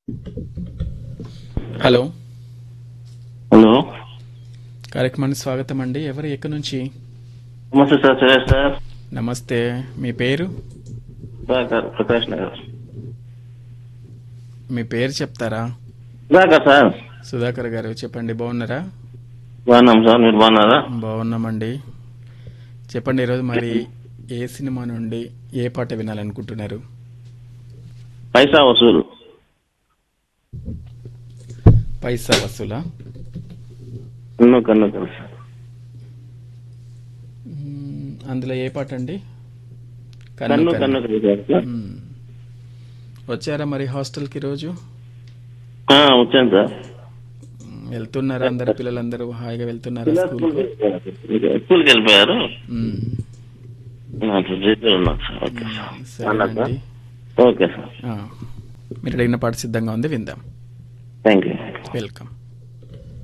Hello hello కార్యక్రమానికి స్వాగతం అండి ఎవరు ఎక్కడి నుంచి నమస్తే సార్ సురేష్ సార్ నమస్తే మీ పేరు సుధాకర్ ప్రకాష్ నగర్ మీ పేరు చెప్తారా సుధాకర్ సార్ సుధాకర్ గారు చెప్పండి బాగున్నారా బాగున్నాం సార్ మీరు బాగున్నారా బాగున్నామండి చెప్పండి ఈరోజు మరి ఏ సినిమా నుండి ఏ పాట వినాలనుకుంటున్నారు పైసా వసూలు పైసా వసూలా కన్ను కన్ను కన్ను సార్ మ్మ్, అందులో ఏ పాట అండి కన్ను కన్ను కన్ను సార్ మ్మ్. వచ్చారా మరి హాస్టల్కి రోజు ఆ, వచ్చాను సార్ మ్మ్, వెళ్తున్నారా అందరు పిల్లలందరూ హాయిగా వెళ్తున్నారా స్కూల్కు స్కూల్కి వెళ్ళిపోయారు మ్మ్. అట్లా చేసి ఉన్నాను సార్ ఓకే సార్ సరేనండి ఓకే సార్ ఆ, మీరు అడిగిన పాట సిద్ధంగా ఉంది విందాం థ్యాంక్ యూ వెల్కమ్